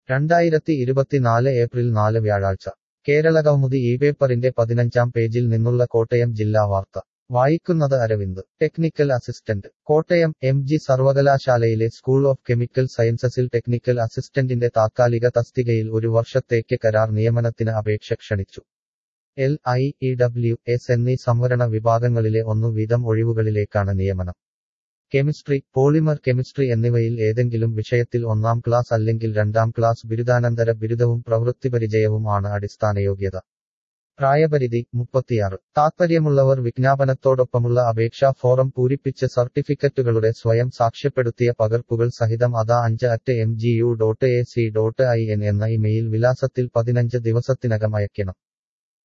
രണ്ടായിരത്തി ഇരുപത്തിനാല് ഏപ്രിൽ നാല് വ്യാഴാഴ്ച കേരളകൗമുദി ഈ പേപ്പറിന്റെ പതിനഞ്ചാം പേജിൽ നിന്നുള്ള കോട്ടയം ജില്ലാ വാർത്ത വായിക്കുന്നത് Aravind technical assistant Kottayam M G സർവകലാശാലയിലെ സ്കൂൾ ഓഫ് കെമിക്കൽ സയൻസസിൽ ടെക്നിക്കൽ അസിസ്റ്റന്റിന്റെ താത്കാലിക തസ്തികയിൽ ഒരു വർഷത്തേക്ക് കരാർ നിയമനത്തിന് അപേക്ഷ ക്ഷണിച്ചു L I E W S എന്നീ സംവരണ വിഭാഗങ്ങളിലെ ഒന്നു വീതം ഒഴിവുകളിലേക്കാണ് നിയമനം കെമിസ്ട്രി പോളിമർ കെമിസ്ട്രി എന്നിവയിൽ ഏതെങ്കിലും വിഷയത്തിൽ ഒന്നാം ക്ലാസ് അല്ലെങ്കിൽ രണ്ടാം ക്ലാസ് ബിരുദാനന്തര ബിരുദവും പ്രവൃത്തിപരിചയവും ആണ് അടിസ്ഥാന യോഗ്യത പ്രായപരിധി മുപ്പത്തിയാറ് താത്പര്യമുള്ളവർ വിജ്ഞാപനത്തോടൊപ്പമുള്ള അപേക്ഷാ ഫോറം പൂരിപ്പിച്ച് സർട്ടിഫിക്കറ്റുകളുടെ സ്വയം സാക്ഷ്യപ്പെടുത്തിയ പകർപ്പുകൾ സഹിതം അതാ അഞ്ച് at M G U dot A C dot I N എന്ന ഇമെയിൽ വിലാസത്തിൽ പതിനഞ്ച് ദിവസത്തിനകം അയക്കണം